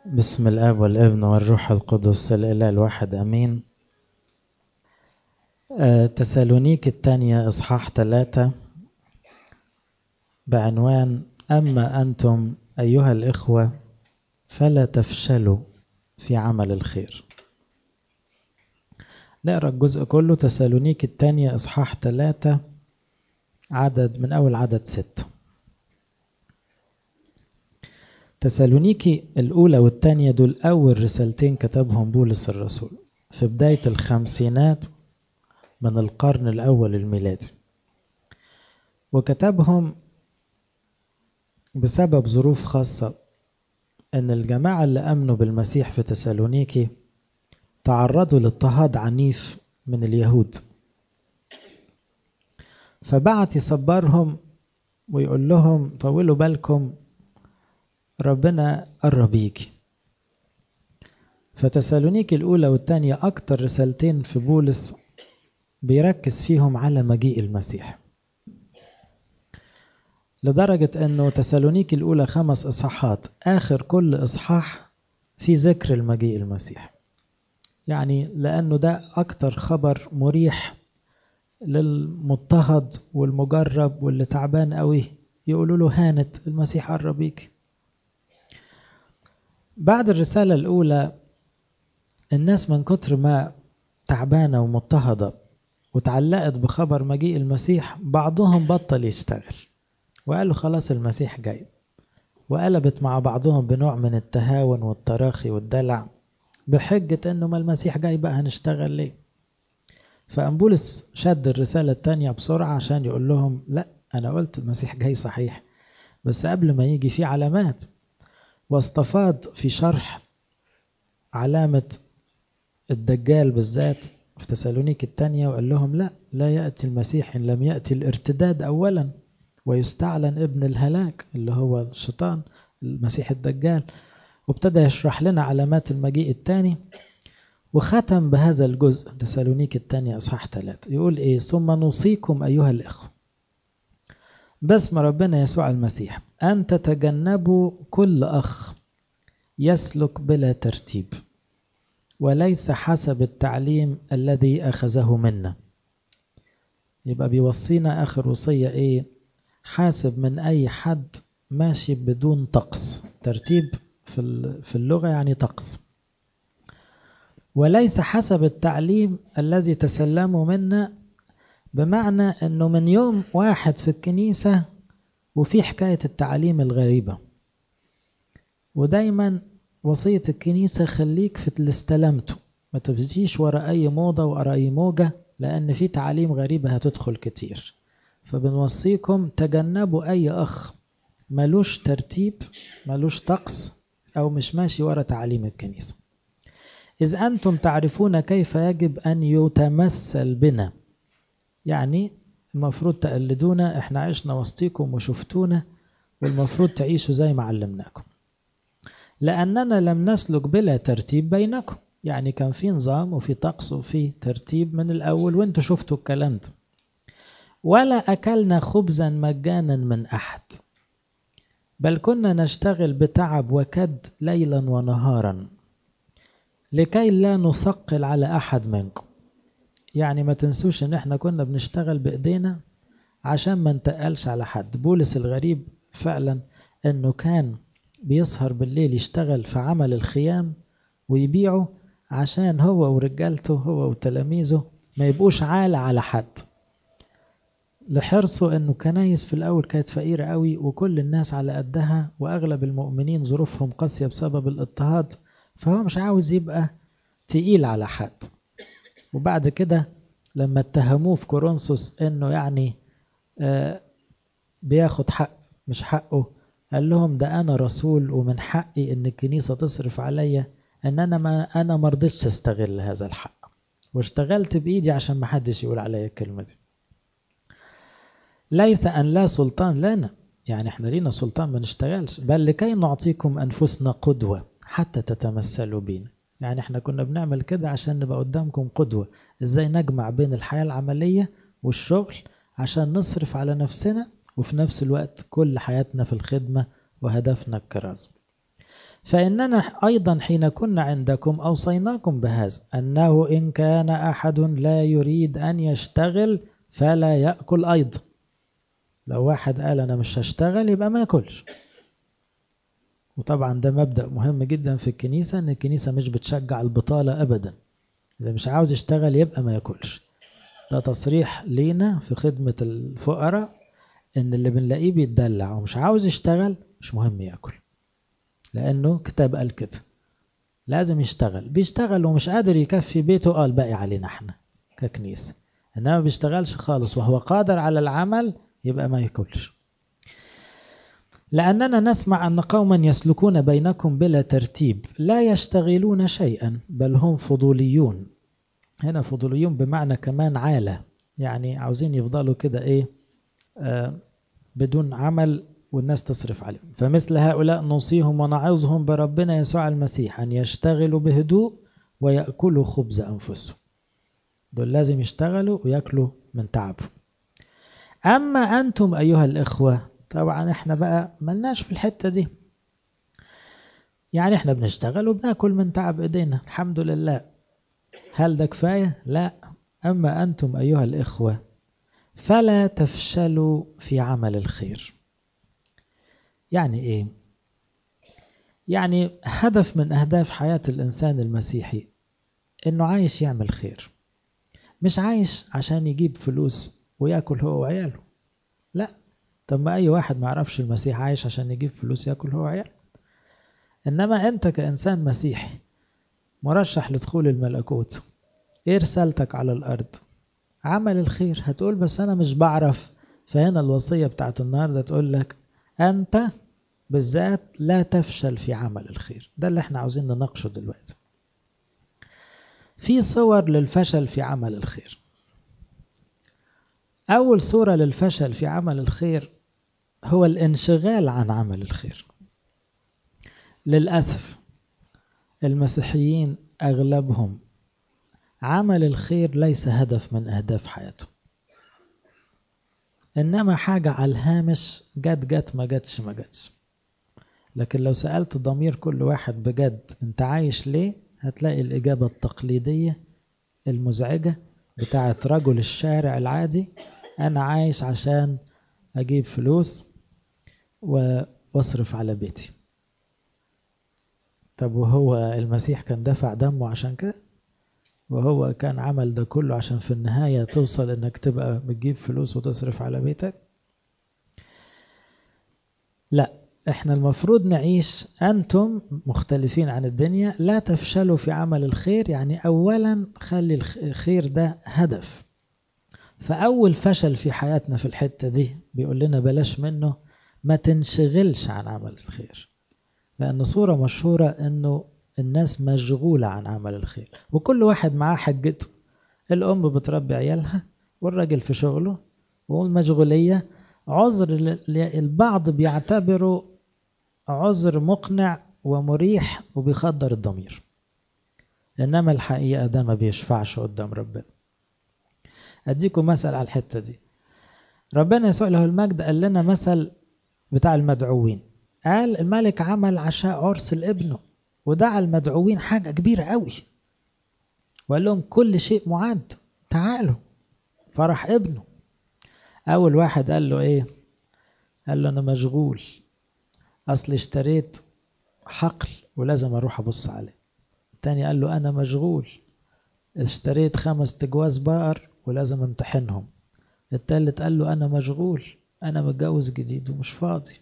بسم الاب والابن والروح القدس الاله الواحد امين آه، تسالونيك الثانيه اصحاح ثلاثة بعنوان اما انتم ايها الاخوه فلا تفشلوا في عمل الخير نقرا الجزء كله تسالونيك الثانيه اصحاح ثلاثة عدد من اول عدد ستة تسالونيكي الأولى والثانية دول أول رسالتين كتبهم بولس الرسول في بداية الخمسينات من القرن الأول الميلادي وكتبهم بسبب ظروف خاصة أن الجماعة اللي أمنوا بالمسيح في تسالونيكي تعرضوا لاضطهاد عنيف من اليهود فبعت يصبرهم ويقول لهم طولوا بالكم ربنا قرب يجي فتسالونيك الأولى والثانية أكتر رسالتين في بولس بيركز فيهم على مجيء المسيح لدرجة أنه تسالونيك الأولى خمس إصحاحات آخر كل إصحاح في ذكر المجيء المسيح يعني لأنه ده أكتر خبر مريح للمضطهد والمجرب واللي تعبان قوي يقولوا له هانت المسيح قرب يجي بعد الرسالة الأولى الناس من كتر ما تعبانة ومضطهدة وتعلقت بخبر مجيء المسيح بعضهم بطل يشتغل وقالوا خلاص المسيح جاي وقلبت مع بعضهم بنوع من التهاون والتراخي والدلع بحجة انه ما المسيح جاي بقى هنشتغل ليه فأنبولس شد الرسالة التانية بسرعة عشان يقول لهم لا أنا قلت المسيح جاي صحيح بس قبل ما يجي في علامات واستفاض في شرح علامة الدجال بالذات في تسالونيك الثانية وقال لهم لا لا يأتي المسيح إن لم يأتي الارتداد أولا ويستعلن ابن الهلاك اللي هو الشيطان المسيح الدجال وابتدى يشرح لنا علامات المجيء الثاني وختم بهذا الجزء تسالونيك الثانية أصحاح ثلاثة يقول إيه ثم نوصيكم أيها الإخوة باسم ربنا يسوع المسيح أن تتجنبوا كل أخ يسلك بلا ترتيب وليس حسب التعليم الذي أخذه منا يبقى بيوصينا آخر وصية إيه حاسب من أي حد ماشي بدون طقس ترتيب في اللغة يعني طقس وليس حسب التعليم الذي تسلموا منا بمعنى انه من يوم واحد في الكنيسة وفي حكاية التعاليم الغريبة ودايما وصية الكنيسة خليك في اللي استلمته ما تفزيش ورا اي موضة ورا اي موجة لان في تعاليم غريبة هتدخل كتير فبنوصيكم تجنبوا اي اخ ملوش ترتيب ملوش طقس او مش ماشي ورا تعاليم الكنيسة إذ أنتم تعرفون كيف يجب أن يتمثل بنا يعني المفروض تقلدونا احنا عشنا وسطيكم وشفتونا والمفروض تعيشوا زي ما علمناكم لأننا لم نسلك بلا ترتيب بينكم يعني كان في نظام وفي طقس وفي ترتيب من الأول وانتوا شفتوا الكلام ده ولا أكلنا خبزا مجانا من أحد بل كنا نشتغل بتعب وكد ليلا ونهارا لكي لا نثقل على أحد منكم يعني ما تنسوش ان احنا كنا بنشتغل بايدينا عشان ما نتقلش على حد بولس الغريب فعلا انه كان بيسهر بالليل يشتغل في عمل الخيام ويبيعه عشان هو ورجالته هو وتلاميذه ما يبقوش عالة على حد لحرصه انه كنايس في الاول كانت فقيرة قوي وكل الناس على قدها واغلب المؤمنين ظروفهم قاسية بسبب الاضطهاد فهو مش عاوز يبقى تقيل على حد وبعد كده لما اتهموه في كورنثوس انه يعني آه بياخد حق مش حقه قال لهم ده انا رسول ومن حقي ان الكنيسة تصرف عليا ان انا ما انا ما رضيتش استغل هذا الحق واشتغلت بايدي عشان ما حدش يقول عليا الكلمة دي ليس ان لا سلطان لنا يعني احنا لينا سلطان ما نشتغلش بل لكي نعطيكم انفسنا قدوة حتى تتمثلوا بينا يعني احنا كنا بنعمل كده عشان نبقى قدامكم قدوة ازاي نجمع بين الحياة العملية والشغل عشان نصرف على نفسنا وفي نفس الوقت كل حياتنا في الخدمة وهدفنا الكرازة فإننا أيضا حين كنا عندكم أوصيناكم بهذا أنه إن كان أحد لا يريد أن يشتغل فلا يأكل أيضا لو واحد قال أنا مش هشتغل يبقى ما يأكلش وطبعا ده مبدأ مهم جدا في الكنيسة إن الكنيسة مش بتشجع البطالة أبدا اللي مش عاوز يشتغل يبقى ما يأكلش ده تصريح لينا في خدمة الفقراء إن اللي بنلاقيه بيتدلع ومش عاوز يشتغل مش مهم يأكل لأنه كتاب قال كده لازم يشتغل بيشتغل ومش قادر يكفي بيته قال باقي علينا احنا ككنيسة إنما بيشتغلش خالص وهو قادر على العمل يبقى ما ياكلش لأننا نسمع أن قوما يسلكون بينكم بلا ترتيب لا يشتغلون شيئا بل هم فضوليون هنا فضوليون بمعنى كمان عالة يعني عاوزين يفضلوا كده إيه آه بدون عمل والناس تصرف عليهم فمثل هؤلاء نوصيهم ونعظهم بربنا يسوع المسيح أن يشتغلوا بهدوء ويأكلوا خبز أنفسهم دول لازم يشتغلوا ويأكلوا من تعبهم أما أنتم أيها الإخوة طبعا احنا بقى ملناش في الحتة دي يعني احنا بنشتغل وبناكل من تعب ايدينا الحمد لله هل ده كفاية؟ لا أما أنتم أيها الإخوة فلا تفشلوا في عمل الخير يعني إيه؟ يعني هدف من أهداف حياة الإنسان المسيحي إنه عايش يعمل خير مش عايش عشان يجيب فلوس ويأكل هو وعياله لا طب ما أي واحد ما يعرفش المسيح عايش عشان يجيب فلوس يأكل هو وعياله إنما أنت كإنسان مسيحي مرشح لدخول الملكوت إيه رسالتك على الأرض عمل الخير هتقول بس أنا مش بعرف فهنا الوصية بتاعت النهاردة تقول لك أنت بالذات لا تفشل في عمل الخير ده اللي احنا عاوزين نناقشه دلوقتي في صور للفشل في عمل الخير أول صورة للفشل في عمل الخير هو الانشغال عن عمل الخير للأسف المسيحيين أغلبهم عمل الخير ليس هدف من أهداف حياتهم إنما حاجة على الهامش جت جت ما جتش ما جتش لكن لو سألت ضمير كل واحد بجد أنت عايش ليه هتلاقي الإجابة التقليدية المزعجة بتاعة رجل الشارع العادي أنا عايش عشان أجيب فلوس وأصرف على بيتي طب وهو المسيح كان دفع دمه عشان كده وهو كان عمل ده كله عشان في النهاية توصل انك تبقى بتجيب فلوس وتصرف على بيتك لا احنا المفروض نعيش انتم مختلفين عن الدنيا لا تفشلوا في عمل الخير يعني اولا خلي الخير ده هدف فاول فشل في حياتنا في الحتة دي بيقول لنا بلاش منه ما تنشغلش عن عمل الخير لأن صورة مشهورة أنه الناس مشغولة عن عمل الخير وكل واحد معاه حجته الأم بتربي عيالها والراجل في شغله والمشغولية عذر البعض بيعتبره عذر مقنع ومريح وبيخدر الضمير إنما الحقيقة ده ما بيشفعش قدام ربنا أديكم مثل على الحتة دي ربنا يسوع له المجد قال لنا مثل بتاع المدعوين قال الملك عمل عشاء عرس لابنه ودعا المدعوين حاجة كبيرة قوي وقال لهم كل شيء معد تعالوا فرح ابنه أول واحد قال له إيه قال له أنا مشغول أصل اشتريت حقل ولازم أروح أبص عليه التاني قال له أنا مشغول اشتريت خمس تجواز بقر ولازم امتحنهم التالت قال له أنا مشغول أنا متجوز جديد ومش فاضي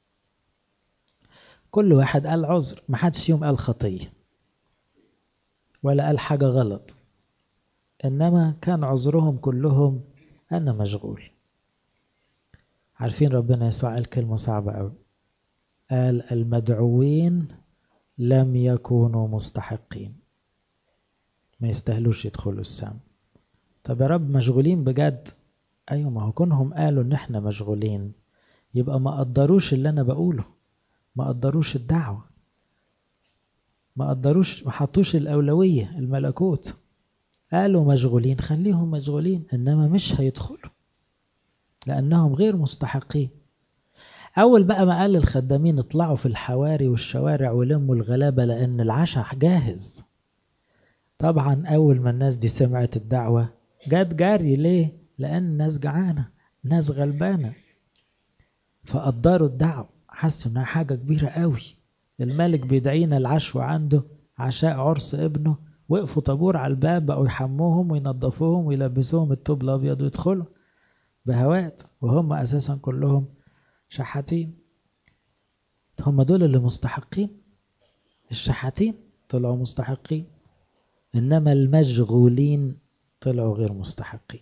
كل واحد قال عذر ما حدش فيهم قال خطية ولا قال حاجة غلط إنما كان عذرهم كلهم أنا مشغول عارفين ربنا يسوع قال كلمة صعبة أوي قال المدعوين لم يكونوا مستحقين ما يستاهلوش يدخلوا السم طب يا رب مشغولين بجد أيوة ما هو كونهم قالوا إن إحنا مشغولين يبقى ما قدروش اللي أنا بقوله ما قدروش الدعوة ما قدروش ما حطوش الأولوية الملكوت قالوا مشغولين خليهم مشغولين إنما مش هيدخلوا لأنهم غير مستحقين أول بقى ما قال للخدامين اطلعوا في الحواري والشوارع ولموا الغلابة لأن العشاء جاهز طبعا أول ما الناس دي سمعت الدعوة جت جري ليه؟ لأن الناس جعانة ناس غلبانة فقدروا الدعوة حسوا إنها حاجة كبيرة قوي الملك بيدعينا العشوة عنده عشاء عرس ابنه وقفوا طابور على الباب بقوا يحموهم وينظفوهم ويلبسوهم التوب الأبيض ويدخلوا بهوات وهم أساسا كلهم شحاتين هم دول اللي مستحقين الشحاتين طلعوا مستحقين إنما المشغولين طلعوا غير مستحقين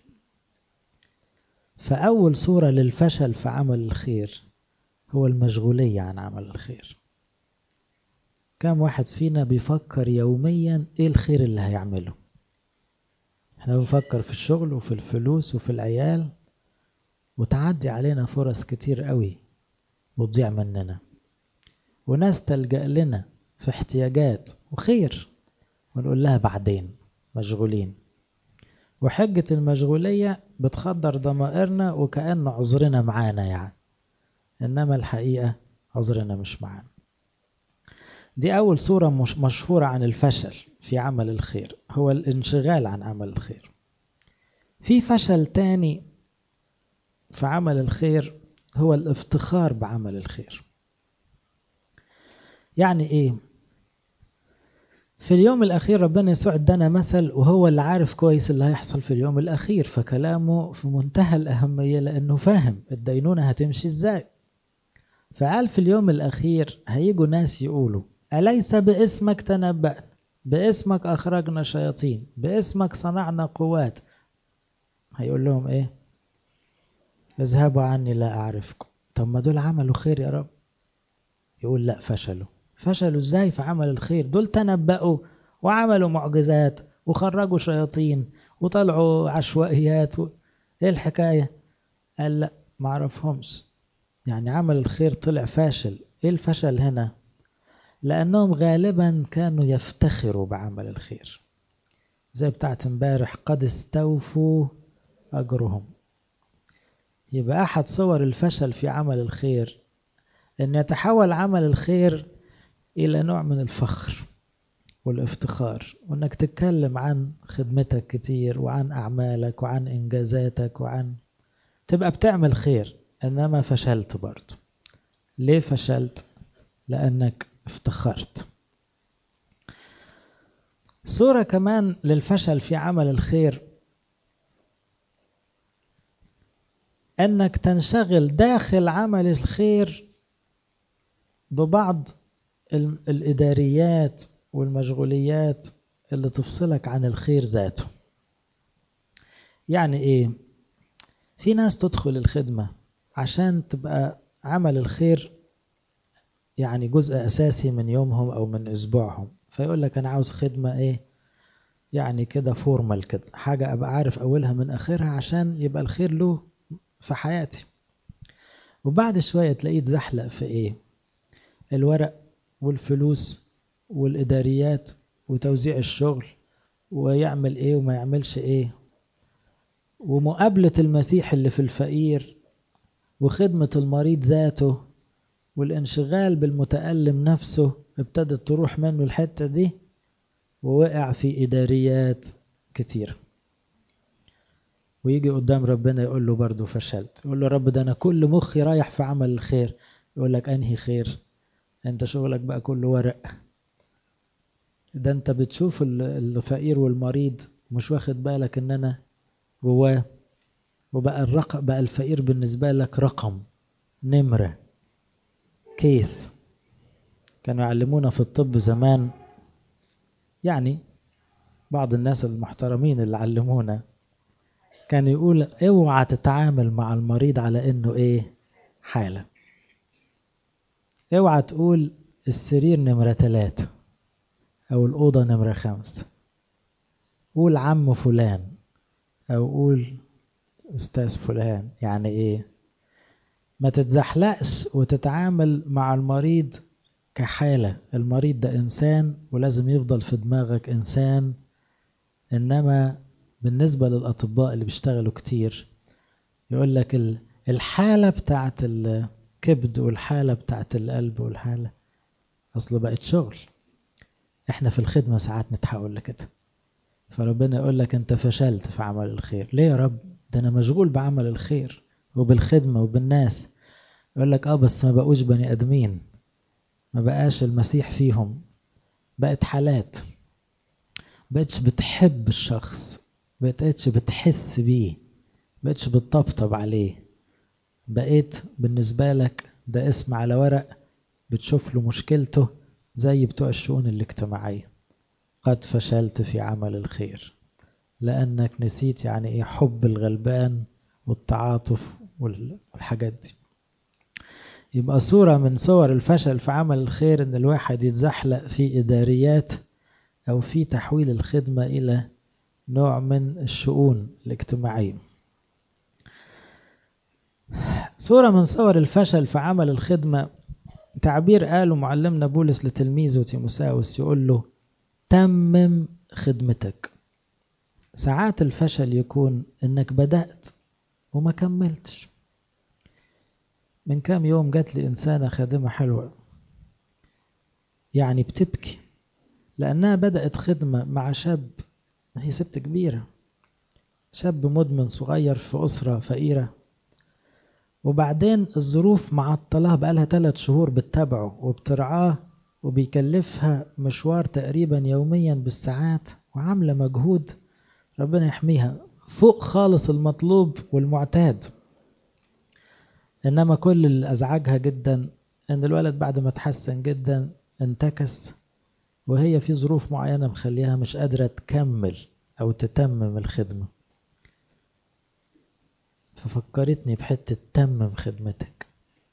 فأول صورة للفشل في عمل الخير هو المشغولية عن عمل الخير كم واحد فينا بيفكر يوميا ايه الخير اللي هيعمله احنا بنفكر في الشغل وفي الفلوس وفي العيال وتعدي علينا فرص كتير قوي وتضيع مننا وناس تلجأ لنا في احتياجات وخير ونقول لها بعدين مشغولين وحجة المشغولية بتخدر ضمائرنا وكأن عذرنا معانا يعني إنما الحقيقة عذرنا مش معانا دي أول صورة مش مشهورة عن الفشل في عمل الخير هو الانشغال عن عمل الخير في فشل تاني في عمل الخير هو الافتخار بعمل الخير يعني ايه في اليوم الأخير ربنا يسوع ادانا مثل وهو اللي عارف كويس اللي هيحصل في اليوم الأخير فكلامه في منتهى الأهمية لأنه فاهم الدينونة هتمشي ازاي فقال في اليوم الأخير هيجوا ناس يقولوا أليس باسمك تنبأنا باسمك أخرجنا شياطين باسمك صنعنا قوات هيقول لهم إيه اذهبوا عني لا أعرفكم طب ما دول عملوا خير يا رب يقول لا فشلوا فشلوا ازاي في عمل الخير دول تنبأوا وعملوا معجزات وخرجوا شياطين وطلعوا عشوائيات و... ايه الحكاية قال لا معرفهمش يعني عمل الخير طلع فاشل ايه الفشل هنا لأنهم غالبا كانوا يفتخروا بعمل الخير زي بتاعت امبارح قد استوفوا أجرهم يبقى أحد صور الفشل في عمل الخير أن يتحول عمل الخير إلى نوع من الفخر والافتخار وأنك تتكلم عن خدمتك كتير وعن أعمالك وعن إنجازاتك وعن تبقى بتعمل خير إنما فشلت برضه ليه فشلت؟ لأنك افتخرت صورة كمان للفشل في عمل الخير أنك تنشغل داخل عمل الخير ببعض الإداريات والمشغوليات اللي تفصلك عن الخير ذاته يعني إيه؟ في ناس تدخل الخدمة عشان تبقى عمل الخير يعني جزء أساسي من يومهم أو من أسبوعهم فيقول لك أنا عاوز خدمة إيه يعني كده فورمال كده حاجة أبقى عارف أولها من آخرها عشان يبقى الخير له في حياتي وبعد شوية تلاقيه اتزحلق في إيه الورق والفلوس والإداريات وتوزيع الشغل ويعمل إيه وما يعملش إيه ومقابلة المسيح اللي في الفقير وخدمة المريض ذاته والانشغال بالمتألم نفسه ابتدت تروح منه الحتة دي ووقع في إداريات كتير ويجي قدام ربنا يقول له برضه فشلت يقول له رب ده أنا كل مخي رايح في عمل الخير يقول لك أنهي خير أنت شغلك بقى كله ورق ده أنت بتشوف الفقير والمريض مش واخد بالك إن أنا جواه وبقى الرقم بقى الفقير بالنسبة لك رقم نمرة كيس كانوا يعلمونا في الطب زمان يعني بعض الناس المحترمين اللي علمونا كان يقول اوعى تتعامل مع المريض على انه ايه حالة اوعى تقول السرير نمرة ثلاثة او الأوضة نمرة خمسة قول عم فلان او قول أستاذ فلان يعني ايه ما تتزحلقش وتتعامل مع المريض كحالة المريض ده إنسان ولازم يفضل في دماغك إنسان إنما بالنسبة للأطباء اللي بيشتغلوا كتير يقول لك الحالة بتاعت الكبد والحالة بتاعت القلب والحالة أصله بقت شغل احنا في الخدمة ساعات نتحول لكده فربنا يقول لك انت فشلت في عمل الخير ليه يا رب ده انا مشغول بعمل الخير وبالخدمة وبالناس يقول لك اه بس ما بقوش بني ادمين ما بقاش المسيح فيهم بقت حالات بقتش بتحب الشخص بقتش بتحس بيه بقتش بتطبطب عليه بقيت بالنسبة لك ده اسم على ورق بتشوف له مشكلته زي بتوع الشؤون الاجتماعية قد فشلت في عمل الخير لأنك نسيت يعني إيه حب الغلبان والتعاطف والحاجات دي يبقى صورة من صور الفشل في عمل الخير إن الواحد يتزحلق في إداريات أو في تحويل الخدمة إلى نوع من الشؤون الاجتماعية صورة من صور الفشل في عمل الخدمة تعبير قاله معلمنا بولس لتلميذه تيموساوس يقول له تمم خدمتك ساعات الفشل يكون انك بدأت وما كملتش من كام يوم جات لي إنسانة خادمة حلوة يعني بتبكي لأنها بدأت خدمة مع شاب هي ست كبيرة شاب مدمن صغير في أسرة فقيرة وبعدين الظروف معطلاه بقالها ثلاث شهور بتتابعه وبترعاه وبيكلفها مشوار تقريبا يوميا بالساعات وعاملة مجهود ربنا يحميها فوق خالص المطلوب والمعتاد إنما كل اللي أزعجها جدا إن الولد بعد ما تحسن جدا انتكس وهي في ظروف معينة مخليها مش قادرة تكمل أو تتمم الخدمة ففكرتني بحتة تمم خدمتك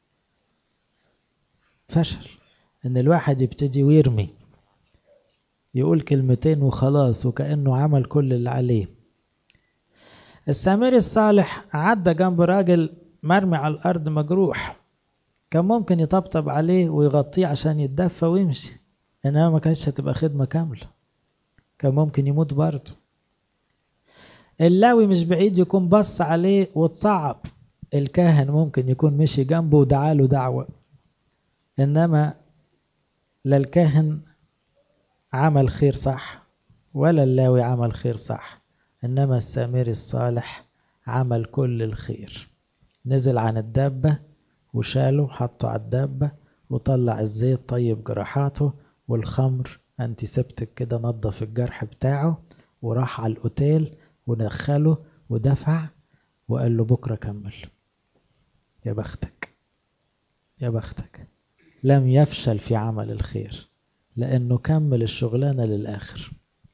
فشل إن الواحد يبتدي ويرمي يقول كلمتين وخلاص وكأنه عمل كل اللي عليه السامري الصالح عدى جنب راجل مرمي على الأرض مجروح كان ممكن يطبطب عليه ويغطيه عشان يتدفى ويمشي إنما ما كانتش هتبقى خدمة كاملة كان ممكن يموت برضه اللاوي مش بعيد يكون بص عليه وتصعب الكاهن ممكن يكون مشي جنبه ودعاله دعوة إنما لا الكاهن عمل خير صح ولا اللاوي عمل خير صح إنما السامري الصالح عمل كل الخير نزل عن الدابة وشاله حطه على الدابة وطلع الزيت طيب جراحاته والخمر انتي سبتك كده نظف الجرح بتاعه وراح على الأوتيل ودخله ودفع وقال له بكرة كمل يا بختك يا بختك لم يفشل في عمل الخير لأنه كمل الشغلانة للآخر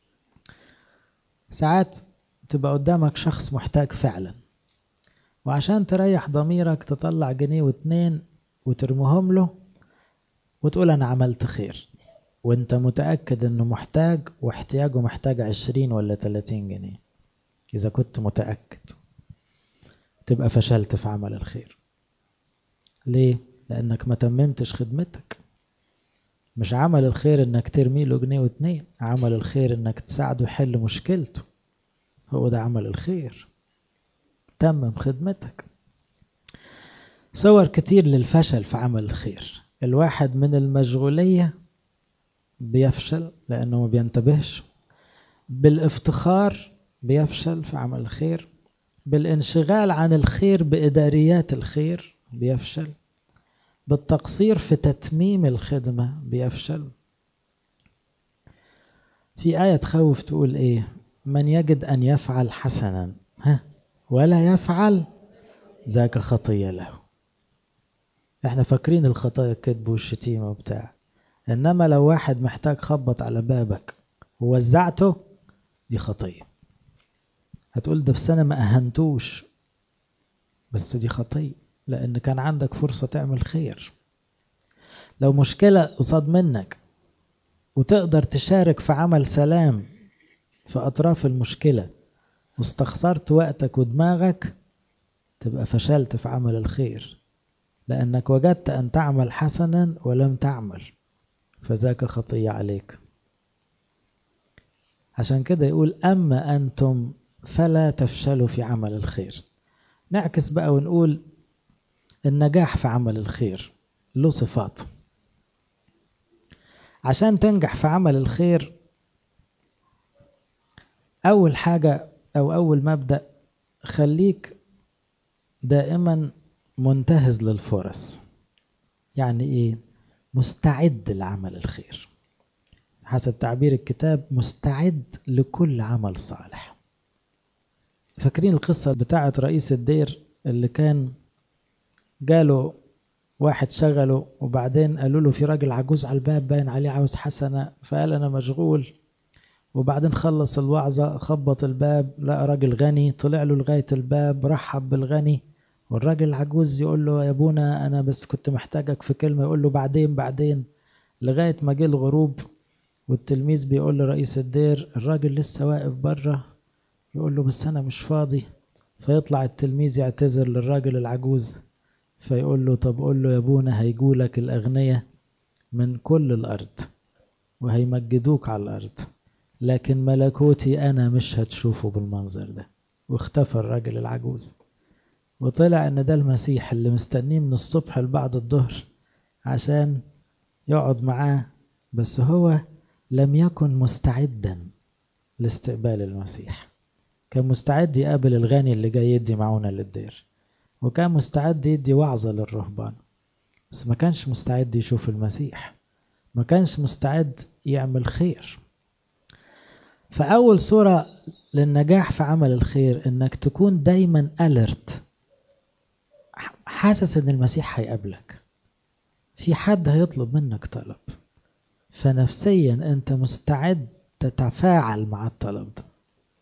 ساعات تبقى قدامك شخص محتاج فعلا وعشان تريح ضميرك تطلع جنيه واتنين وترمهم له وتقول أنا عملت خير وانت متأكد انه محتاج واحتياجه محتاج عشرين ولا تلاتين جنيه إذا كنت متأكد تبقى فشلت في عمل الخير ليه؟ لأنك ما تممتش خدمتك مش عمل الخير انك ترمي له جنيه واتنين عمل الخير انك تساعده يحل مشكلته هو ده عمل الخير تمم خدمتك صور كتير للفشل في عمل الخير الواحد من المشغولية بيفشل لأنه ما بينتبهش بالافتخار بيفشل في عمل الخير بالانشغال عن الخير بإداريات الخير بيفشل بالتقصير في تتميم الخدمة بيفشل في آية تخوف تقول إيه من يجد أن يفعل حسنا ها ولا يفعل ذاك خطية له احنا فاكرين الخطايا الكذب والشتيمة وبتاع انما لو واحد محتاج خبط على بابك ووزعته دي خطية هتقول ده بس انا ما اهنتوش بس دي خطية لان كان عندك فرصة تعمل خير لو مشكلة قصاد منك وتقدر تشارك في عمل سلام في اطراف المشكلة واستخسرت وقتك ودماغك تبقى فشلت في عمل الخير لأنك وجدت أن تعمل حسنا ولم تعمل فذاك خطية عليك عشان كده يقول أما أنتم فلا تفشلوا في عمل الخير نعكس بقى ونقول النجاح في عمل الخير له صفات عشان تنجح في عمل الخير أول حاجة أو أول مبدأ خليك دائما منتهز للفرص يعني إيه مستعد لعمل الخير حسب تعبير الكتاب مستعد لكل عمل صالح فاكرين القصة بتاعة رئيس الدير اللي كان جاله واحد شغله وبعدين قالوا له في راجل عجوز على الباب باين عليه عاوز حسنة فقال أنا مشغول وبعدين خلص الوعظة خبط الباب لقى راجل غني طلع له لغاية الباب رحب بالغني والراجل العجوز يقول له يا ابونا أنا بس كنت محتاجك في كلمة يقول له بعدين بعدين لغاية ما جه الغروب والتلميذ بيقول لرئيس الدير الراجل لسه واقف بره يقول له بس أنا مش فاضي فيطلع التلميذ يعتذر للراجل العجوز فيقول له طب قول له يا ابونا هيجولك الأغنياء من كل الأرض وهيمجدوك على الأرض لكن ملكوتي أنا مش هتشوفه بالمنظر ده واختفى الراجل العجوز وطلع ان ده المسيح اللي مستنيه من الصبح لبعد الظهر عشان يقعد معاه بس هو لم يكن مستعدا لاستقبال المسيح كان مستعد يقابل الغني اللي جاي يدي معونة للدير وكان مستعد يدي وعظة للرهبان بس ما كانش مستعد يشوف المسيح ما كانش مستعد يعمل خير فأول صورة للنجاح في عمل الخير إنك تكون دايما ألرت حاسس إن المسيح هيقابلك في حد هيطلب منك طلب فنفسيا أنت مستعد تتفاعل مع الطلب ده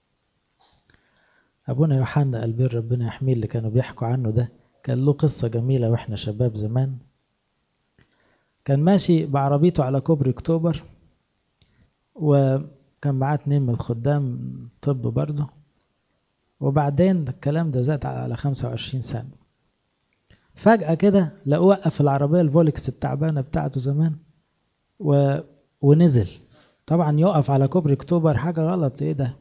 أبونا يوحنا البير ربنا يحميه اللي كانوا بيحكوا عنه ده كان له قصة جميلة وإحنا شباب زمان كان ماشي بعربيته على كوبري أكتوبر وكان معاه اتنين من الخدام طب برضه وبعدين الكلام ده زاد على خمسة وعشرين سنة فجأة كده لقوه وقف العربية الفولكس التعبانة بتاعته زمان و... ونزل طبعا يقف على كوبري اكتوبر حاجة غلط ايه ده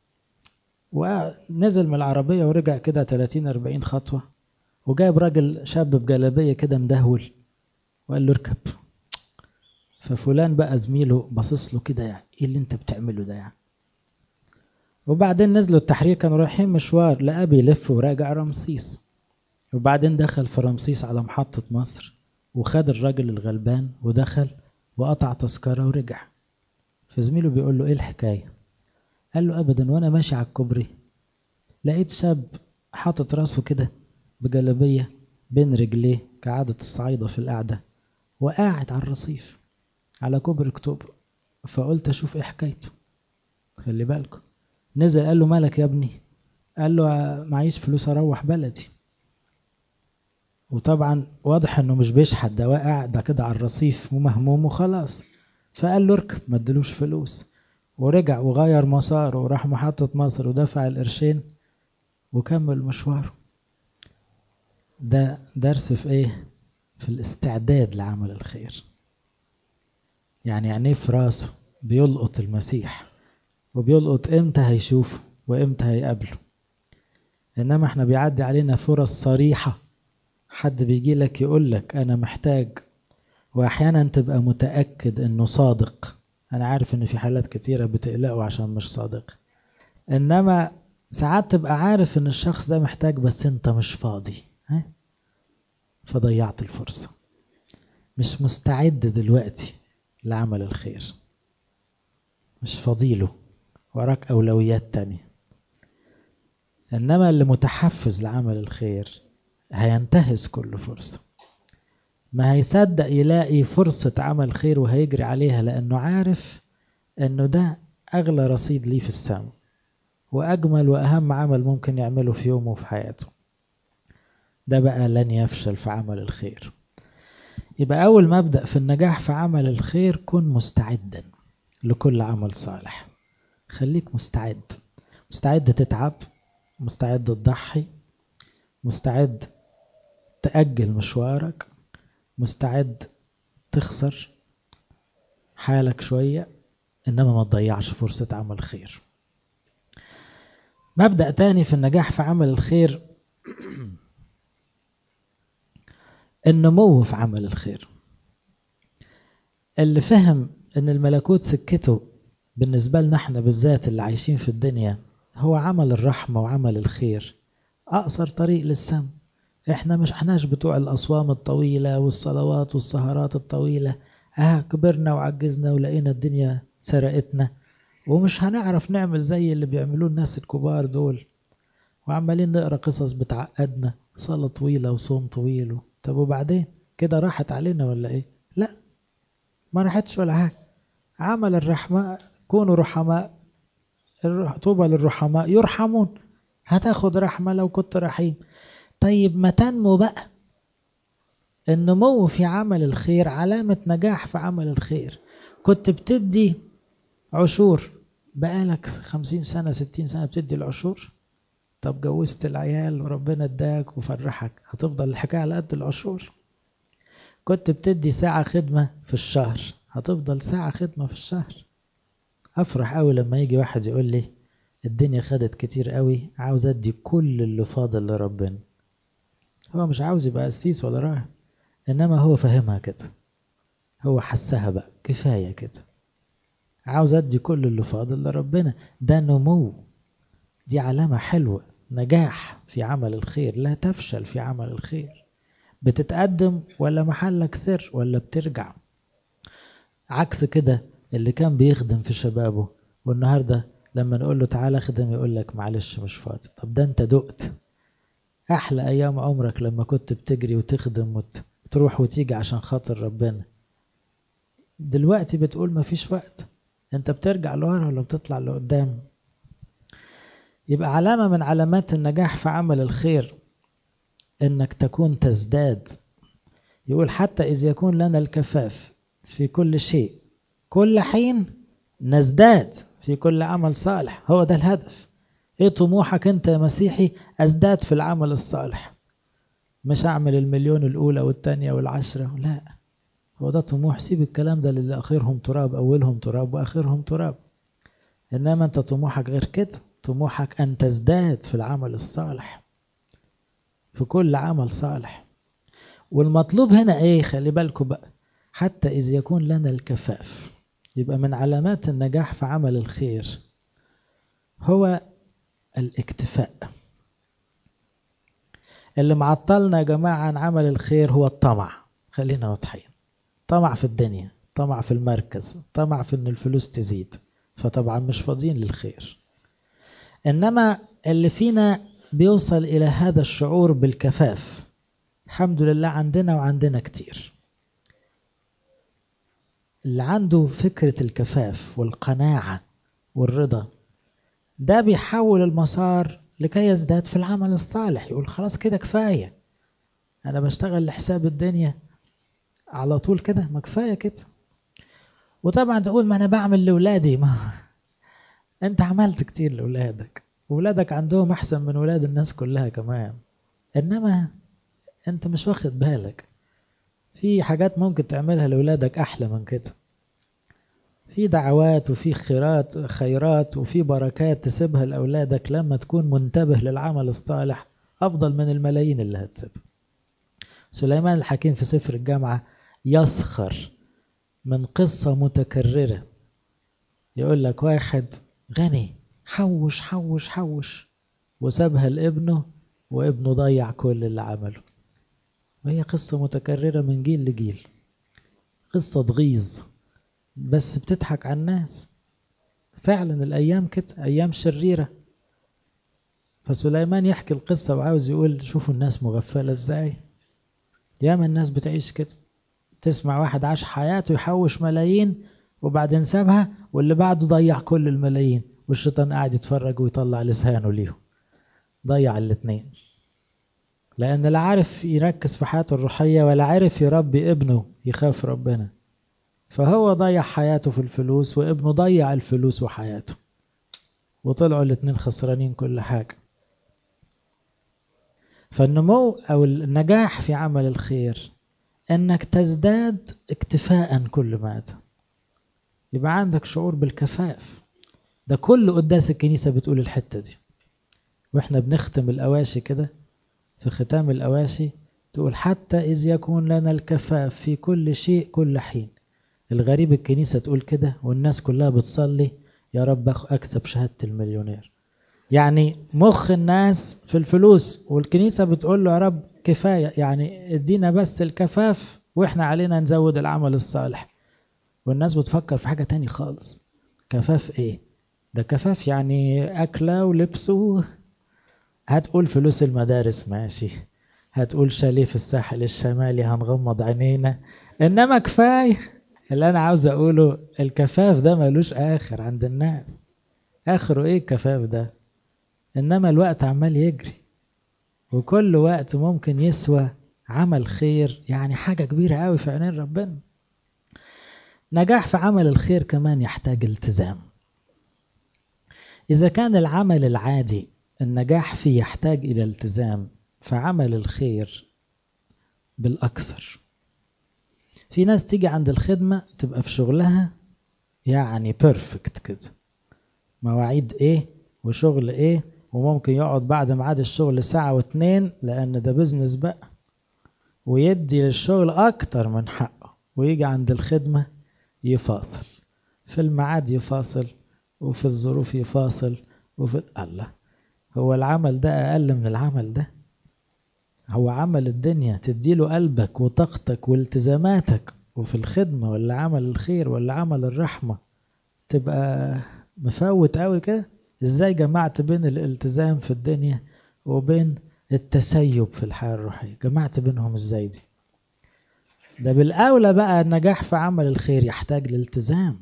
ونزل من العربية ورجع كده 30 40 خطوة وجايب راجل شاب بجلابية كده مدهول وقال له اركب ففلان بقى زميله باصص له كده يعني ايه اللي انت بتعمله ده يعني وبعدين نزلوا التحرير كانوا رايحين مشوار لقى بيلف وراجع رمسيس وبعدين دخل في رمسيس على محطة مصر وخد الراجل الغلبان ودخل وقطع تذكرة ورجع فزميله بيقول له ايه الحكاية قال له ابدا وانا ماشي على الكوبري لقيت شاب حاطط راسه كده بجلبية بين رجليه كعادة الصعايدة في القعدة وقاعد على الرصيف على كوبري اكتوبر فقلت اشوف ايه حكايته خلي بالكم نزل قال له مالك يا ابني قال له معيش فلوس اروح بلدي وطبعا واضح انه مش بيشحت ده واقع ده كده على الرصيف ومهموم وخلاص فقال له اركب ما ادلوش فلوس ورجع وغير مساره وراح محطة مصر ودفع القرشين وكمل مشواره ده درس في ايه في الاستعداد لعمل الخير يعني عينيه في راسه بيلقط المسيح وبيلقط امتى هيشوفه وامتى هيقابله انما احنا بيعدي علينا فرص صريحة حد بيجي لك يقول لك انا محتاج واحيانا تبقى متأكد انه صادق انا عارف ان في حالات كتيرة بتقلقوا عشان مش صادق انما ساعات تبقى عارف ان الشخص ده محتاج بس انت مش فاضي ها؟ فضيعت الفرصة مش مستعد دلوقتي لعمل الخير مش فضيله وراك أولويات تانية إنما اللي متحفز لعمل الخير هينتهز كل فرصة ما هيصدق يلاقي فرصة عمل خير وهيجري عليها لأنه عارف إنه ده أغلى رصيد ليه في السماء وأجمل وأهم عمل ممكن يعمله في يومه وفي حياته ده بقى لن يفشل في عمل الخير يبقى أول مبدأ في النجاح في عمل الخير كن مستعدا لكل عمل صالح خليك مستعد مستعد تتعب مستعد تضحي مستعد تأجل مشوارك مستعد تخسر حالك شوية إنما ما تضيعش فرصة عمل خير مبدأ تاني في النجاح في عمل الخير النمو في عمل الخير اللي فهم ان الملكوت سكته بالنسبة لنا احنا بالذات اللي عايشين في الدنيا هو عمل الرحمة وعمل الخير أقصر طريق للسم احنا مش احناش بتوع الأصوام الطويلة والصلوات والسهرات الطويلة اه كبرنا وعجزنا ولقينا الدنيا سرقتنا ومش هنعرف نعمل زي اللي بيعملوه الناس الكبار دول وعمالين نقرا قصص بتعقدنا صلاة طويلة وصوم طويل طب وبعدين كده راحت علينا ولا ايه لا ما راحتش ولا حاجة عمل الرحمة كونوا رحماء طوبى للرحماء يرحمون هتاخد رحمة لو كنت رحيم طيب ما تنمو بقى النمو في عمل الخير علامة نجاح في عمل الخير كنت بتدي عشور بقالك خمسين سنة ستين سنة بتدي العشور طب جوزت العيال وربنا اداك وفرحك هتفضل الحكاية على قد العشور كنت بتدي ساعة خدمة في الشهر هتفضل ساعة خدمة في الشهر أفرح أوي لما يجي واحد يقول لي الدنيا خدت كتير قوي عاوز أدي كل اللي فاضل لربنا هو مش عاوز يبقى قسيس ولا راهب إنما هو فاهمها كده هو حسها بقى كفاية كده عاوز أدي كل اللي فاضل لربنا ده نمو دي علامة حلوة نجاح في عمل الخير لا تفشل في عمل الخير بتتقدم ولا محلك سر ولا بترجع عكس كده اللي كان بيخدم في شبابه والنهاردة لما نقول له تعالى اخدم يقول لك معلش مش فاضي طب ده انت دقت احلى ايام عمرك لما كنت بتجري وتخدم وتروح وتيجي عشان خاطر ربنا دلوقتي بتقول مفيش وقت انت بترجع لورا ولا بتطلع لقدام يبقى علامة من علامات النجاح في عمل الخير انك تكون تزداد يقول حتى إذ يكون لنا الكفاف في كل شيء كل حين نزداد في كل عمل صالح هو ده الهدف ايه طموحك انت يا مسيحي ازداد في العمل الصالح مش اعمل المليون الاولى والتانية والعشرة لا هو ده طموح سيب الكلام ده للي اخرهم تراب اولهم تراب واخرهم تراب انما انت طموحك غير كده طموحك ان تزداد في العمل الصالح في كل عمل صالح والمطلوب هنا ايه خلي بالكم بقى حتى إذ يكون لنا الكفاف يبقى من علامات النجاح في عمل الخير هو الاكتفاء اللي معطلنا يا جماعة عن عمل الخير هو الطمع خلينا واضحين طمع في الدنيا طمع في المركز طمع في ان الفلوس تزيد فطبعا مش فاضيين للخير انما اللي فينا بيوصل الى هذا الشعور بالكفاف الحمد لله عندنا وعندنا كتير اللي عنده فكرة الكفاف والقناعة والرضا ده بيحول المسار لكي يزداد في العمل الصالح يقول خلاص كده كفاية أنا بشتغل لحساب الدنيا على طول كده ما كفاية كده وطبعا تقول ما أنا بعمل لأولادي ما أنت عملت كتير لأولادك وولادك عندهم أحسن من ولاد الناس كلها كمان إنما أنت مش واخد بالك في حاجات ممكن تعملها لأولادك أحلى من كده في دعوات وفي خيرات خيرات وفي بركات تسيبها لأولادك لما تكون منتبه للعمل الصالح أفضل من الملايين اللي هتسيبها سليمان الحكيم في سفر الجامعة يسخر من قصة متكررة يقول لك واحد غني حوش حوش حوش وسابها لابنه وابنه ضيع كل اللي عمله وهي قصة متكررة من جيل لجيل قصة تغيظ بس بتضحك على الناس فعلا الأيام كده أيام شريرة فسليمان يحكي القصة وعاوز يقول شوفوا الناس مغفلة ازاي ياما الناس بتعيش كده تسمع واحد عاش حياته يحوش ملايين وبعدين سابها واللي بعده ضيع كل الملايين والشيطان قاعد يتفرج ويطلع لسانه ليهم ضيع الاتنين لأن لا عارف يركز في حياته الروحية ولا عارف يربي ابنه يخاف ربنا فهو ضيع حياته في الفلوس وابنه ضيع الفلوس وحياته وطلعوا الاتنين خسرانين كل حاجة فالنمو أو النجاح في عمل الخير أنك تزداد اكتفاء كل مادة يبقى عندك شعور بالكفاف ده كل قداس الكنيسة بتقول الحتة دي واحنا بنختم الأواشي كده في ختام الأواشي تقول حتى إذ يكون لنا الكفاف في كل شيء كل حين الغريب الكنيسة تقول كده والناس كلها بتصلي يا رب أكسب شهادة المليونير يعني مخ الناس في الفلوس والكنيسة بتقول له يا رب كفاية يعني ادينا بس الكفاف واحنا علينا نزود العمل الصالح والناس بتفكر في حاجة تاني خالص كفاف ايه ده كفاف يعني أكلة ولبس هتقول فلوس المدارس ماشي هتقول شاليه في الساحل الشمالي هنغمض عينينا إنما كفاية اللي أنا عاوز أقوله الكفاف ده ملوش آخر عند الناس آخره إيه الكفاف ده إنما الوقت عمال يجري وكل وقت ممكن يسوى عمل خير يعني حاجة كبيرة قوي في عينين ربنا نجاح في عمل الخير كمان يحتاج التزام إذا كان العمل العادي النجاح فيه يحتاج إلى التزام فعمل الخير بالأكثر في ناس تيجي عند الخدمة تبقى في شغلها يعني بيرفكت كده مواعيد ايه وشغل ايه وممكن يقعد بعد ميعاد الشغل ساعة واتنين لأن ده بيزنس بقى ويدي للشغل أكتر من حقه ويجي عند الخدمة يفاصل في الميعاد يفاصل وفي الظروف يفاصل وفي الله هو العمل ده أقل من العمل ده هو عمل الدنيا تديله قلبك وطاقتك والتزاماتك وفي الخدمة ولا عمل الخير ولا عمل الرحمة تبقى مفوت قوي كده ازاي جمعت بين الالتزام في الدنيا وبين التسيب في الحياة الروحية جمعت بينهم ازاي دي ده بالأولى بقى النجاح في عمل الخير يحتاج لالتزام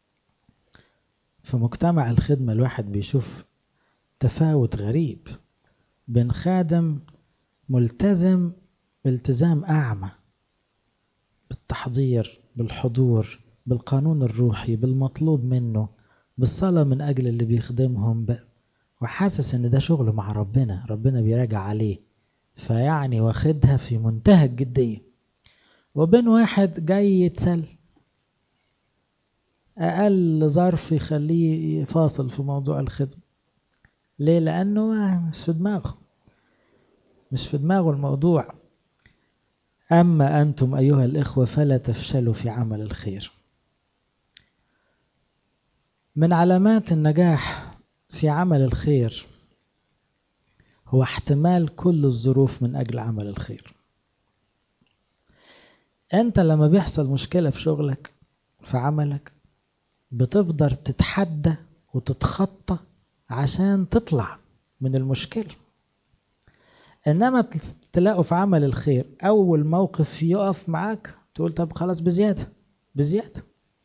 في مجتمع الخدمة الواحد بيشوف تفاوت غريب بين خادم ملتزم التزام أعمى بالتحضير بالحضور بالقانون الروحي بالمطلوب منه بالصلاة من أجل اللي بيخدمهم بقى وحاسس إن ده شغل مع ربنا ربنا بيراجع عليه فيعني واخدها في منتهى الجدية وبين واحد جاي يتسل أقل ظرف يخليه فاصل في موضوع الخدمة ليه لأنه مش في دماغه مش في دماغه الموضوع أما أنتم أيها الإخوة فلا تفشلوا في عمل الخير من علامات النجاح في عمل الخير هو احتمال كل الظروف من أجل عمل الخير أنت لما بيحصل مشكلة في شغلك في عملك بتقدر تتحدى وتتخطى عشان تطلع من المشكلة إنما تلاقوا في عمل الخير أول موقف يقف معاك تقول طب خلاص بزيادة بزيادة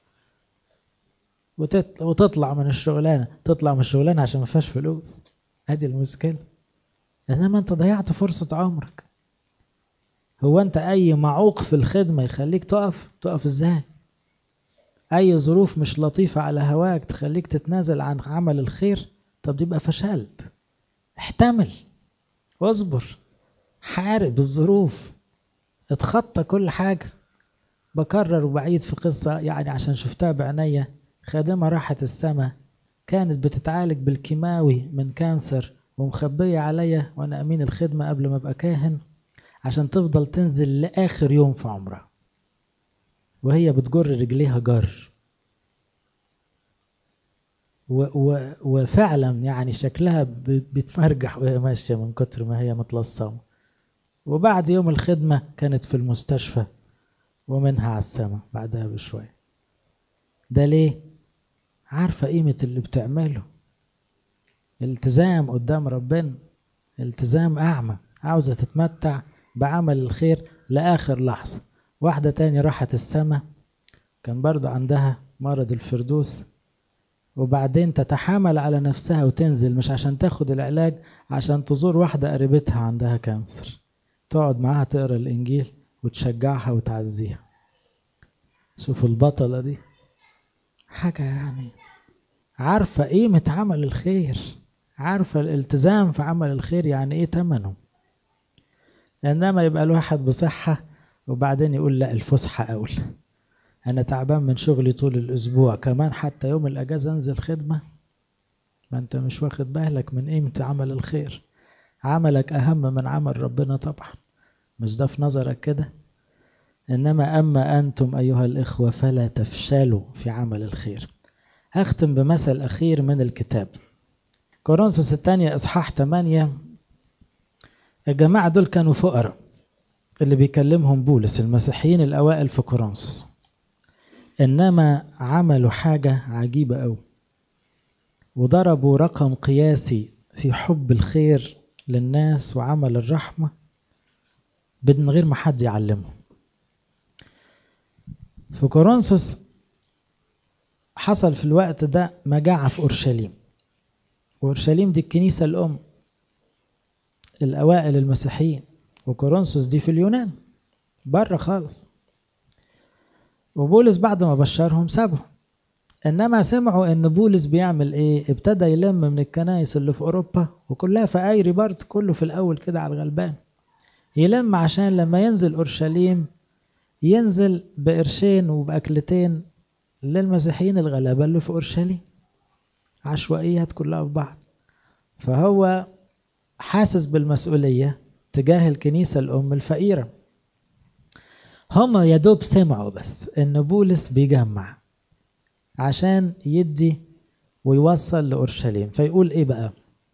وتطلع من الشغلانة تطلع من الشغلانة عشان ما فيهاش فلوس هذه المشكلة إنما أنت ضيعت فرصة عمرك هو أنت أي معوق في الخدمة يخليك تقف تقف إزاي أي ظروف مش لطيفة على هواك تخليك تتنازل عن عمل الخير طب يبقى فشلت احتمل واصبر حارب الظروف اتخطى كل حاجة بكرر وبعيد في قصة يعني عشان شفتها بعينيا خادمة راحت السما كانت بتتعالج بالكيماوي من كانسر ومخبية عليا وأنا أمين الخدمة قبل ما أبقى كاهن عشان تفضل تنزل لآخر يوم في عمرها وهي بتجر رجليها جر و و وفعلا يعني شكلها بتمرجح وهي ماشية من كتر ما هي متلصمة وبعد يوم الخدمة كانت في المستشفى ومنها على السما بعدها بشوية ده ليه؟ عارفة قيمة اللي بتعمله التزام قدام ربنا التزام أعمى عاوزة تتمتع بعمل الخير لآخر لحظة واحدة تاني راحت السما كان برضو عندها مرض الفردوس وبعدين تتحامل على نفسها وتنزل مش عشان تاخد العلاج عشان تزور واحدة قريبتها عندها كانسر تقعد معاها تقرا الإنجيل وتشجعها وتعزيها شوفوا البطلة دي حاجة يعني عارفة قيمة عمل الخير عارفة الالتزام في عمل الخير يعني ايه تمنه انما يبقى الواحد بصحة وبعدين يقول لا الفسحة اول انا تعبان من شغلي طول الاسبوع كمان حتى يوم الاجازة انزل خدمة ما انت مش واخد بالك من قيمة عمل الخير عملك اهم من عمل ربنا طبعا مش ده في نظرك كده إنما أما أنتم أيها الإخوة فلا تفشلوا في عمل الخير هختم بمثل أخير من الكتاب كورنثوس الثانية إصحاح 8 الجماعة دول كانوا فقراء اللي بيكلمهم بولس المسيحيين الأوائل في كورنثوس إنما عملوا حاجة عجيبة أوي وضربوا رقم قياسي في حب الخير للناس وعمل الرحمة من غير ما حد يعلمهم في كورنثوس حصل في الوقت ده مجاعة في أورشليم وأورشليم دي الكنيسة الأم الأوائل المسيحيين وكورنثوس دي في اليونان بره خالص وبولس بعد ما بشرهم سابهم انما سمعوا ان بولس بيعمل ايه ابتدى يلم من الكنائس اللي في اوروبا وكلها فقايري برضه كله في الاول كده على الغلبان يلم عشان لما ينزل اورشليم ينزل بقرشين وباكلتين للمسيحيين الغلابه اللي في اورشليم عشوائيات كلها في بعض فهو حاسس بالمسؤوليه تجاه الكنيسه الام الفقيره هما يدوب سمعوا بس ان بولس بيجمع عشان يدي ويوصل لأورشليم فيقول ايه بقى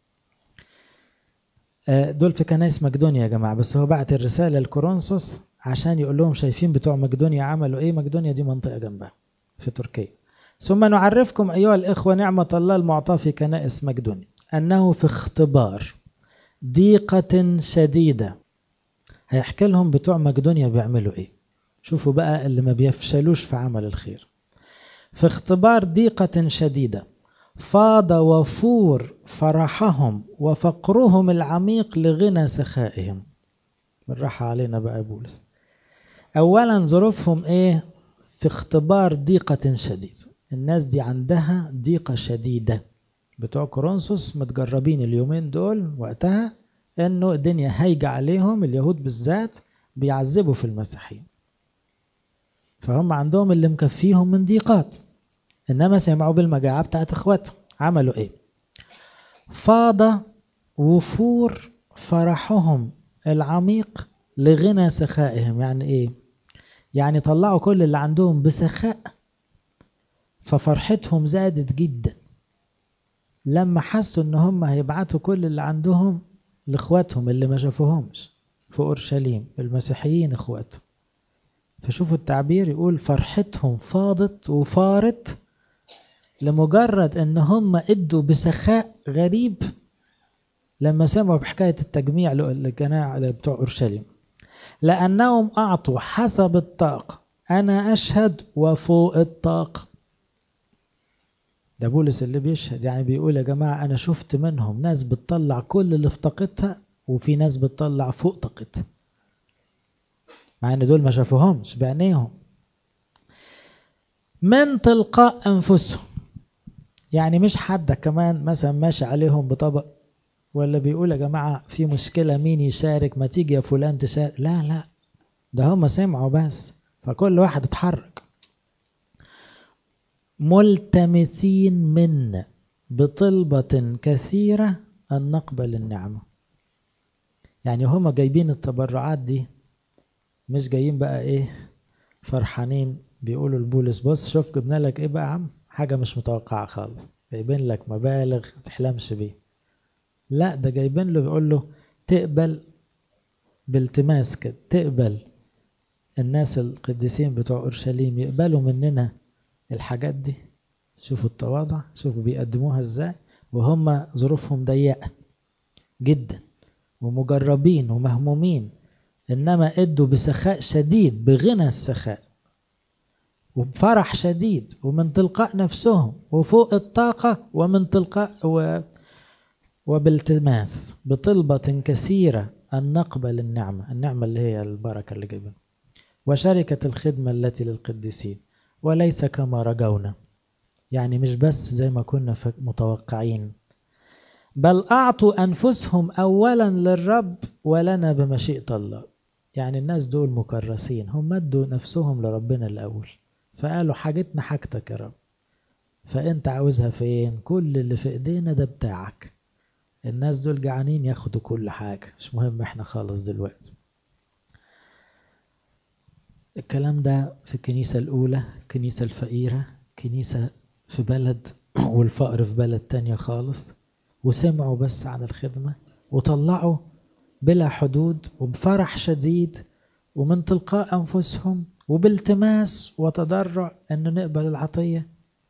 دول في كنايس مقدونيا يا جماعة بس هو بعت الرسالة لكورنثوس عشان يقول لهم شايفين بتوع مقدونيا عملوا ايه مقدونيا دي منطقة جنبها في تركيا ثم نعرفكم أيها الإخوة نعمة الله المعطاة في كنائس مقدونيا أنه في اختبار ضيقة شديدة هيحكي لهم بتوع مقدونيا بيعملوا ايه شوفوا بقى اللي ما بيفشلوش في عمل الخير في اختبار ضيقة شديدة فاض وفور فرحهم وفقرهم العميق لغنى سخائهم بالراحة علينا بقى بولس أولا ظروفهم إيه في اختبار ضيقة شديدة الناس دي عندها ضيقة شديدة بتوع كورنثوس متجربين اليومين دول وقتها انه الدنيا هايجة عليهم اليهود بالذات بيعذبوا في المسيحيين فهم عندهم اللي مكفيهم من ضيقات انما سمعوا بالمجاعة بتاعت اخواتهم عملوا ايه فاض وفور فرحهم العميق لغنى سخائهم يعني ايه يعني طلعوا كل اللي عندهم بسخاء ففرحتهم زادت جدا لما حسوا ان هم هيبعتوا كل اللي عندهم لاخواتهم اللي ما شافوهمش في اورشليم المسيحيين اخواتهم فشوفوا التعبير يقول فرحتهم فاضت وفارت لمجرد ان هم ادوا بسخاء غريب لما سمعوا بحكاية التجميع للجماعة بتوع أورشليم لأنهم أعطوا حسب الطاقة أنا أشهد وفوق الطاقة ده بولس اللي بيشهد يعني بيقول يا جماعة أنا شفت منهم ناس بتطلع كل اللي في طاقتها وفي ناس بتطلع فوق طاقتها مع ان دول ما شافوهمش بعينيهم من تلقاء انفسهم يعني مش حد كمان مثلا ماشي عليهم بطبق ولا بيقول يا جماعة في مشكلة مين يشارك ما تيجي يا فلان تشارك لا لا ده هم سمعوا بس فكل واحد اتحرك ملتمسين منا بطلبة كثيرة أن نقبل النعمة يعني هم جايبين التبرعات دي مش جايين بقى ايه فرحانين بيقولوا لبولس بص شوف جبنا لك ايه بقى يا عم حاجة مش متوقعة خالص جايبين لك مبالغ تحلمش بيه لا ده جايبين له بيقول له تقبل بالتماس كده تقبل الناس القديسين بتوع اورشليم يقبلوا مننا الحاجات دي شوفوا التواضع شوفوا بيقدموها ازاي وهم ظروفهم ضيقة جدا ومجربين ومهمومين إنما ادوا بسخاء شديد بغنى السخاء وبفرح شديد ومن تلقاء نفسهم وفوق الطاقة ومن تلقاء و... وبالتماس بطلبة كثيرة أن نقبل النعمة النعمة اللي هي البركة اللي جايبين وشركة الخدمة التي للقديسين وليس كما رجونا يعني مش بس زي ما كنا متوقعين بل أعطوا أنفسهم أولا للرب ولنا بمشيئة الله يعني الناس دول مكرسين هم ادوا نفسهم لربنا الأول فقالوا حاجتنا حاجتك يا رب فأنت عاوزها فين كل اللي في إيدينا ده بتاعك الناس دول جعانين ياخدوا كل حاجة مش مهم احنا خالص دلوقتي الكلام ده في الكنيسة الأولى الكنيسة الفقيرة كنيسة في بلد والفقر في بلد تانية خالص وسمعوا بس عن الخدمة وطلعوا بلا حدود وبفرح شديد ومن تلقاء أنفسهم وبالتماس وتضرع أنه نقبل العطية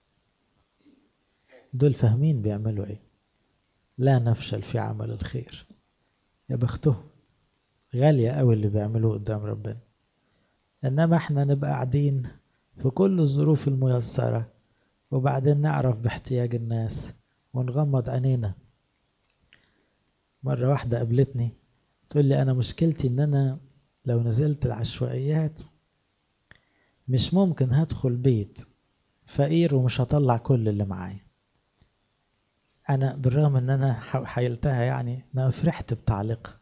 دول فاهمين بيعملوا ايه لا نفشل في عمل الخير يا بختهم غالية قوي اللي بيعملوه قدام ربنا إنما احنا نبقى قاعدين في كل الظروف الميسرة وبعدين نعرف باحتياج الناس ونغمض عينينا مرة واحدة قابلتني تقول لي أنا مشكلتي إن أنا لو نزلت العشوائيات مش ممكن هدخل بيت فقير ومش هطلع كل اللي معايا أنا بالرغم إن أنا حيلتها يعني أنا فرحت بتعليقها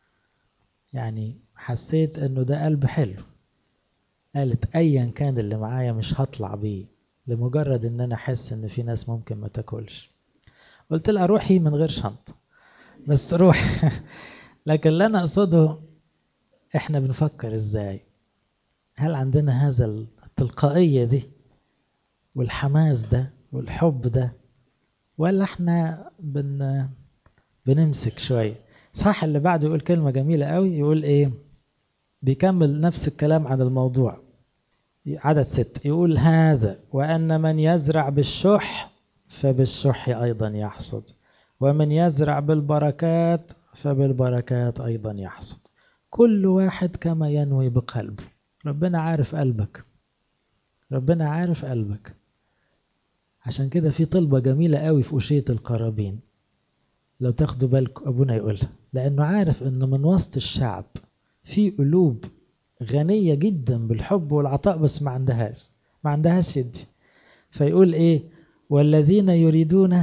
يعني حسيت إنه ده قلب حلو قالت أيا كان اللي معايا مش هطلع بيه لمجرد إن أنا أحس إن في ناس ممكن ما تاكلش قلت لها روحي من غير شنطة بس روح لكن اللي أنا أقصده إحنا بنفكر إزاي هل عندنا هذا التلقائية دي والحماس ده والحب ده ولا احنا بن بنمسك شوية صح اللي بعده يقول كلمة جميلة قوي يقول ايه بيكمل نفس الكلام عن الموضوع عدد ست يقول هذا وأن من يزرع بالشح فبالشح أيضا يحصد ومن يزرع بالبركات فبالبركات أيضا يحصد كل واحد كما ينوي بقلبه ربنا عارف قلبك ربنا عارف قلبك عشان كده في طلبة جميلة قوي في أشية القرابين لو تاخدوا بالكم أبونا يقولها لأنه عارف أنه من وسط الشعب في قلوب غنية جدا بالحب والعطاء بس ما عندهاش ما عندهاش يدي فيقول إيه والذين يريدون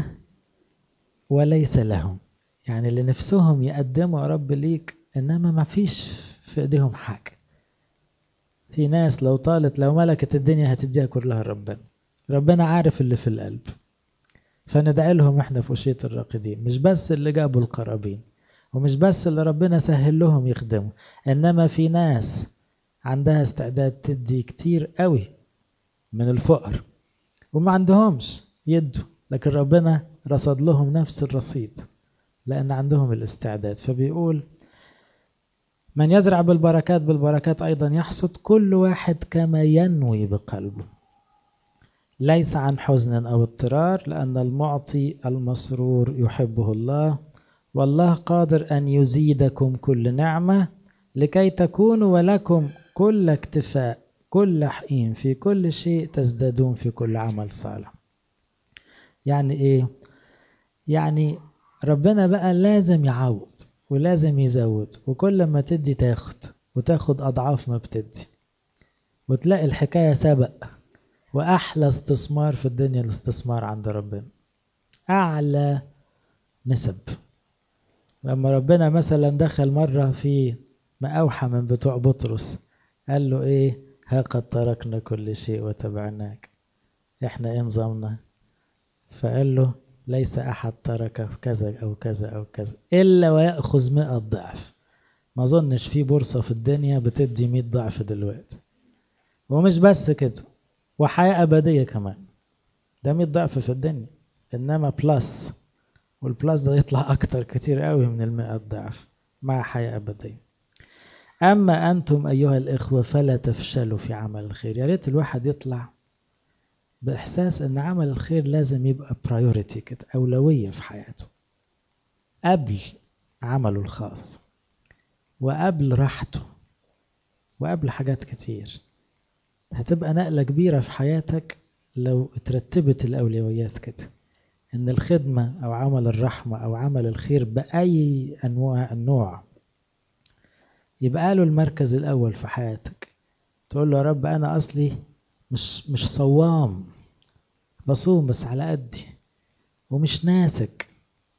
وليس لهم يعني اللي نفسهم يقدموا يا رب ليك إنما ما فيش في إيديهم حاجة في ناس لو طالت لو ملكت الدنيا هتديها كلها ربنا ربنا عارف اللي في القلب فندعي لهم احنا في وشية الراقدين مش بس اللي جابوا القرابين ومش بس اللي ربنا سهل لهم يخدموا انما في ناس عندها استعداد تدي كتير قوي من الفقر وما عندهمش يدوا لكن ربنا رصد لهم نفس الرصيد لأن عندهم الاستعداد فبيقول من يزرع بالبركات بالبركات أيضا يحصد كل واحد كما ينوي بقلبه ليس عن حزن أو اضطرار لأن المعطي المسرور يحبه الله والله قادر أن يزيدكم كل نعمة لكي تكونوا ولكم كل اكتفاء كل حين في كل شيء تزدادون في كل عمل صالح يعني ايه يعني ربنا بقى لازم يعوض ولازم يزود وكل ما تدي تاخد وتاخد أضعاف ما بتدي وتلاقي الحكاية سبق وأحلى استثمار في الدنيا الاستثمار عند ربنا أعلى نسب لما ربنا مثلا دخل مرة في ما أوحى من بتوع بطرس قال له إيه ها قد تركنا كل شيء وتبعناك إحنا إيه نظامنا فقال له ليس أحد ترك كذا أو كذا أو كذا إلا ويأخذ مئة ضعف ما أظنش في بورصة في الدنيا بتدي مئة ضعف دلوقتي ومش بس كده وحياة أبدية كمان ده مئة ضعف في الدنيا إنما بلس والبلس ده يطلع أكتر كتير قوي من المئة ضعف مع حياة أبدية أما أنتم أيها الإخوة فلا تفشلوا في عمل الخير يا ريت الواحد يطلع بإحساس إن عمل الخير لازم يبقى برايورتي كده أولوية في حياته قبل عمله الخاص وقبل راحته وقبل حاجات كتير هتبقى نقلة كبيرة في حياتك لو اترتبت الأولويات كده إن الخدمة أو عمل الرحمة أو عمل الخير بأي أنواع النوع يبقى له المركز الأول في حياتك تقول له يا رب أنا أصلي مش مش صوام بصوم بس على قدي ومش ناسك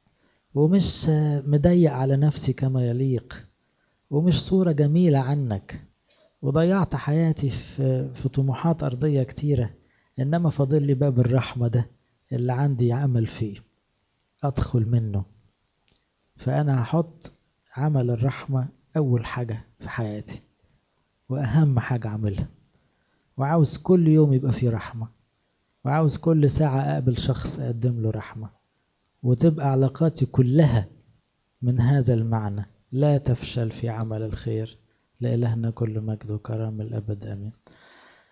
ومش مضيق على نفسي كما يليق ومش صورة جميلة عنك وضيعت حياتي في, في طموحات أرضية كتيرة إنما فاضل لي باب الرحمة ده اللي عندي عمل فيه أدخل منه فأنا هحط عمل الرحمة أول حاجة في حياتي وأهم حاجة أعملها وعاوز كل يوم يبقى فيه رحمة وعاوز كل ساعة أقابل شخص أقدم له رحمة وتبقى علاقاتي كلها من هذا المعنى لا تفشل في عمل الخير لإلهنا كل مجد وكرم الأبد آمين